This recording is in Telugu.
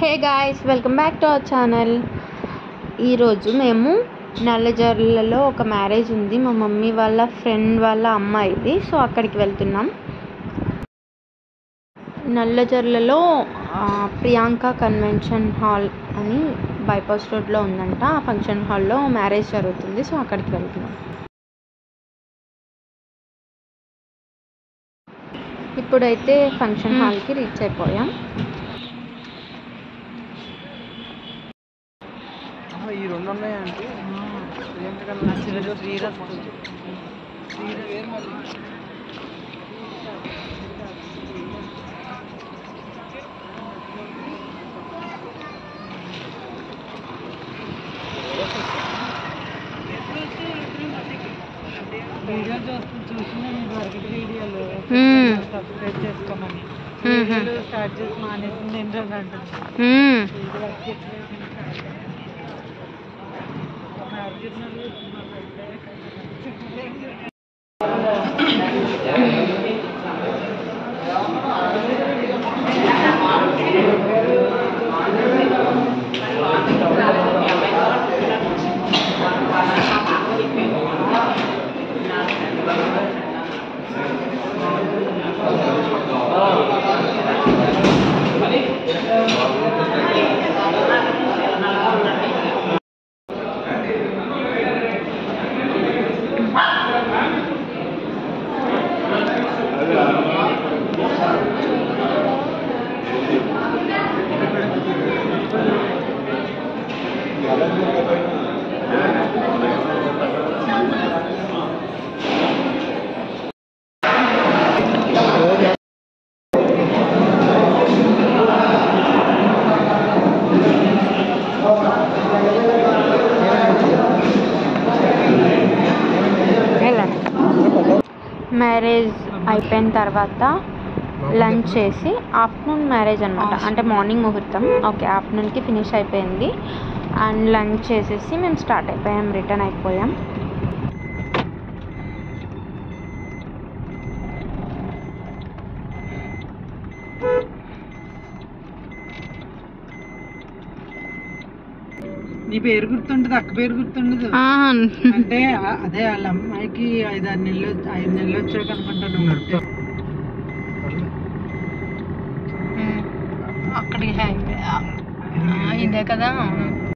Hey guys welcome back to our channel ఈరోజు మేము నల్లజర్లలో ఒక మ్యారేజ్ ఉంది మా మమ్మీ వాళ్ళ ఫ్రెండ్ వాళ్ళ అమ్మాయిది సో అక్కడికి వెళ్తున్నాం నల్లజర్లలో ఆ, ప్రియాంక కన్వెన్షన్ హాల్ అని బైపాస్ రోడ్లో ఉందంట ఆ ఫంక్షన్ హాల్లో మ్యారేజ్ జరుగుతుంది సో అక్కడికి వెళ్తున్నాం ఇప్పుడైతే ఫంక్షన్ హాల్కి రీచ్ అయిపోయాం ఈ రెండు ఉన్నాయంటే వీడియో చూస్తూ చూసిన దొరకటి వీడియోలు మ్మ్. సబ్స్క్రైబ్ చేసుకోమని మ్మ్. వీడియోలు స్టార్ట్ చేసి మానేసింది ఎన్ని రోజులు అంటుంది మ్మ్. ఇది వర్క్ చేయట్లేదు. మ్యారేజ్ చేసినప్పుడు వెళ్ళండి మ్యారేజ్ అయిపోయిన తర్వాత లంచ్ చేసి ఆఫ్టర్నూన్ మ్యారేజ్ అనమాట అంటే మార్నింగ్ ముహూర్తం ఓకే ఆఫ్టర్నూన్కి ఫినిష్ అయిపోయింది అండ్ లంచ్ చేసేసి మేము స్టార్ట్ అయిపోయాం రిటర్న్ అయిపోయాం నీ పేరు గుర్తుండదు అక్క పేరు గుర్తుండదు అంటే ఆ- అదే వాళ్ళ అమ్మాయికి ఐదు ఆరు నెలలు ఐదు నెలలు వచ్చాక అనుకుంటాను అక్కడికి హైవే ఇదే కదా